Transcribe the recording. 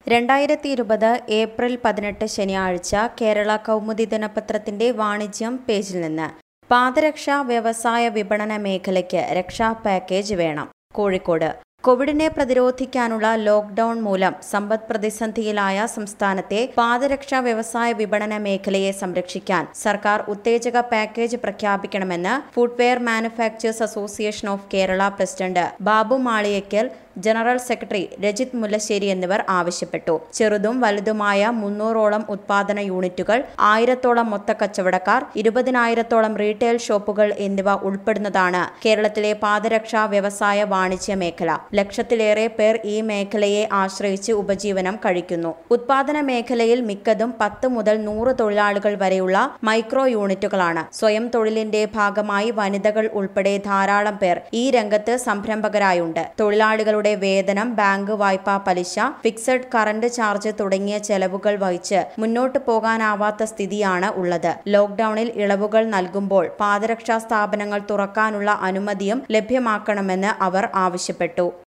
രണ്ടായിരത്തി ഇരുപത് ഏപ്രിൽ പതിനെട്ട് ശനിയാഴ്ച കേരള കൗമുദി ദിനപത്രത്തിന്റെ വാണിജ്യം പേജിൽ നിന്ന് പാദരക്ഷാ വ്യവസായ വിപണന മേഖലയ്ക്ക് രക്ഷാ പാക്കേജ് വേണം കോഴിക്കോട് കോവിഡിനെ പ്രതിരോധിക്കാനുള്ള ലോക്ഡൌൺ മൂലം സമ്പദ് പ്രതിസന്ധിയിലായ സംസ്ഥാനത്തെ പാദരക്ഷാ വ്യവസായ വിപണന മേഖലയെ സംരക്ഷിക്കാൻ സർക്കാർ ഉത്തേജക പാക്കേജ് പ്രഖ്യാപിക്കണമെന്ന് footwear manufacturers association of Kerala president Babu Maliyakkal general secretary Rajith Mullassery എന്നിവർ ആവശ്യപ്പെട്ടു ചെറുതും വലുതുമായ മുന്നൂറോളം ഉത്പാദന യൂണിറ്റുകൾ ആയിരത്തോളം മൊത്ത കച്ചവടക്കാർ ഇരുപതിനായിരത്തോളം റീറ്റെയിൽ ഷോപ്പുകൾ എന്നിവ ഉൾപ്പെടുന്നതാണ് കേരളത്തിലെ പാദരക്ഷാ വ്യവസായ വാണിജ്യ മേഖല ലക്ഷത്തിലേറെ പേർ ഈ മേഖലയെ ആശ്രയിച്ച് ഉപജീവനം കഴിക്കുന്നു ഉത്പാദന മേഖലയിൽ മിക്കതും പത്ത് മുതൽ നൂറ് തൊഴിലാളികൾ വരെയുള്ള മൈക്രോ യൂണിറ്റുകളാണ് സ്വയം തൊഴിലിന്റെ ഭാഗമായി വനിതകൾ ഉൾപ്പെടെ ധാരാളം പേർ ഈ രംഗത്ത് സംരംഭകരായുണ്ട് തൊഴിലാളികളുടെ വേതനം ബാങ്ക് വായ്പാ പലിശ ഫിക്സഡ് കറന്റ് ചാർജ് തുടങ്ങിയ ചെലവുകൾ വഹിച്ച് മുന്നോട്ട് പോകാനാവാത്ത സ്ഥിതിയാണ് ഉള്ളത് ലോക്ഡൌണിൽ ഇളവുകൾ നൽകുമ്പോൾ പാദരക്ഷാ സ്ഥാപനങ്ങൾ തുറക്കാനുള്ള അനുമതിയും ലഭ്യമാക്കണമെന്ന് അവർ ആവശ്യപ്പെട്ടു